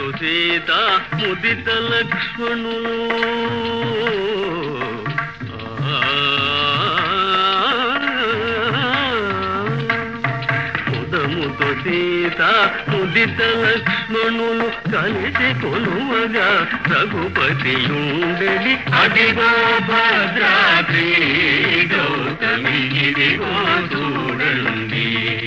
సీత ముదిత లక్ష్మణులు ముదముతో సీత ముదిత లక్ష్మణులు కలిసి కొలువగా రఘుపతి ఉండెడి అదిగో భద్రాద్రి గౌతమి ఇదిగో చూడండి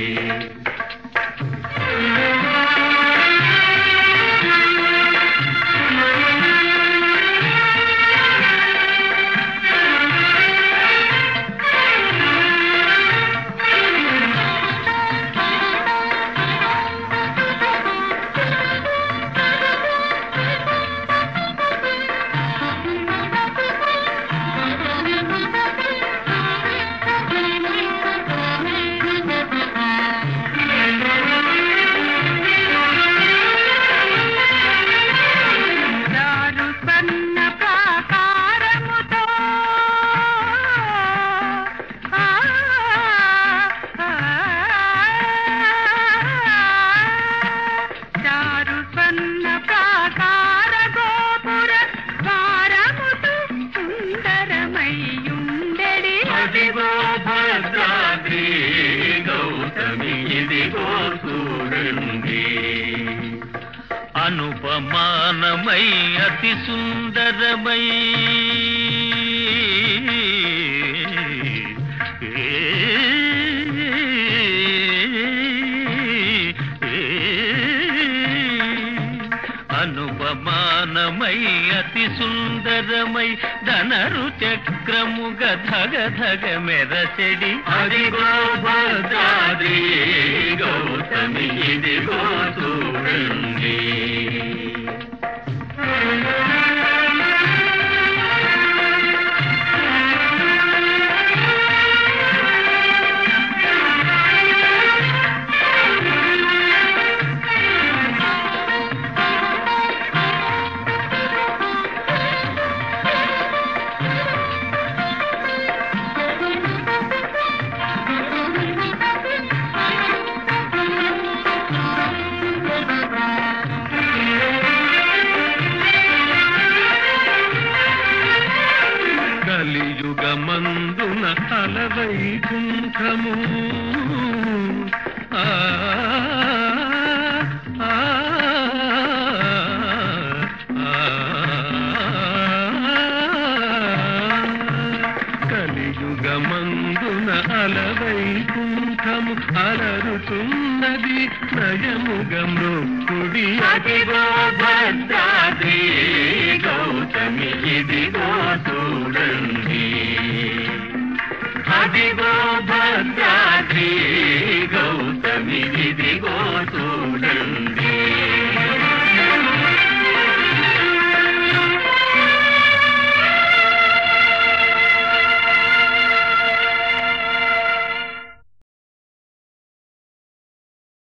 దారు సన్న ప్రాకారముతో ఆ, ఆ, దారు సన్న ప్రాకార గోపుర ద్వారముతో సుందరమయ్యుండెడి అదిగో భద్రాద్రి గౌతమి ఇదిగో చూడండి అనుపమానమై అతి సుందరమై అనుపమానమై అతి సుందరమై ధనరు చక్రముగ ధగ ధగ మెరచెడి అదిగో భద్రాద్రి గౌతమి ఇదిగో చూడండి కలియుగమందున అలవైకుంఠము ఆ, ఆ, ఆ, కలియుగమందున అలవైకుంఠము అలరుతున్నది నయముగ మృక్కుడి అదిగో భద్రాద్రి గౌతమి ఇదిగో చూడండి అదిగో భద్రాద్రి గౌతమి ఇది